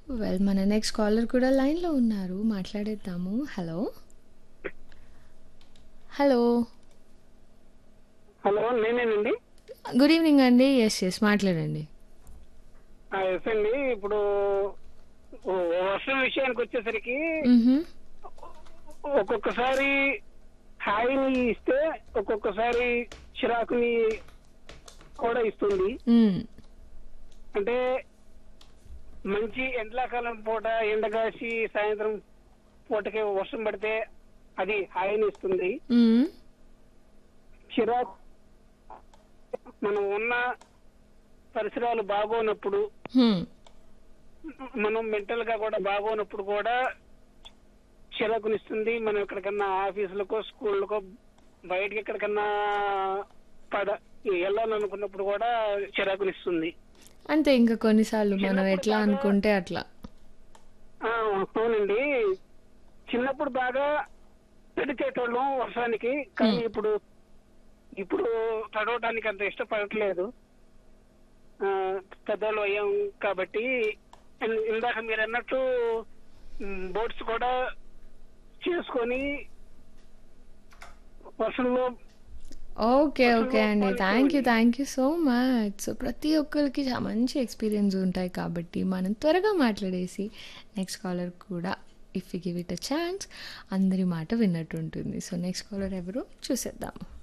Well మన next caller కూడా లైన్లో ఉన్నారు మాట్లాడేద్దాము హలో హలో హలో నేనేనండి గుడ్ ఈవినింగ్ అండి ఎస్ ఎస్ మాట్లాడండి ఆ, ఎస్ అండి ఇప్పుడు ఓ వర్షం విషయానికి వచ్చేసరికి మ్హూ. ఒక్కొక్కసారి హాయిని ఇస్తే ఒక్కొక్కసారి చిరాకుని కూడా ఇస్తుంది మ్, అంటే మంచి ఎండాకాలం పూట ఎండగాసి సాయంత్రం పూటకి వర్షం పడితే అది హాయిని ఇస్తుంది మ్, చిరాకు మనం ఉన్న పరిసరాలు బాగోనప్పుడు హ్మ్. మనం మెంటల్ గా కూడా బాగోనప్పుడు కూడా చిరాకునిస్తుంది మనం ఎక్కడికన్నా ఆఫీసులకో స్కూళ్ళకో బయటకి ఎక్కడికన్నా పద వెళ్ళాలనుకున్నప్పుడు కూడా చిరాకునిస్తుంది అంతే ఇంకా కొన్నిసార్లు మనం ఎట్లా అనుకుంటే అట్లా ఆ, అవునండి చిన్నప్పుడు బాగా తడిచేటోళ్ళం వర్షానికి కానీ ఇప్పుడు ఇప్పుడు తడవటానికి అంత ఇష్టపడట్లేదు ఆ, పెద్దవాళ్ళు అయ్యాం కాబట్టి ఇన్- ఇందాక మీరు అన్నట్టు బోట్స్ కూడా చేసుకొని వర్షంలో ఓకే ఓకే అండి thank you thank you so much so ప్రతి ఒక్కరికి చా- మంచి ఎక్స్పీరియన్స్ ఉంటాయి కాబట్టి మనం త్వరగా మాట్లాడేసి నెక్స్ట్ కాలర్ కూడా if you give it a chance అందరి మాట విన్నట్టు ఉంటుంది సో నెక్స్ట్ కాలర్ ఎవరు చూసేద్దాం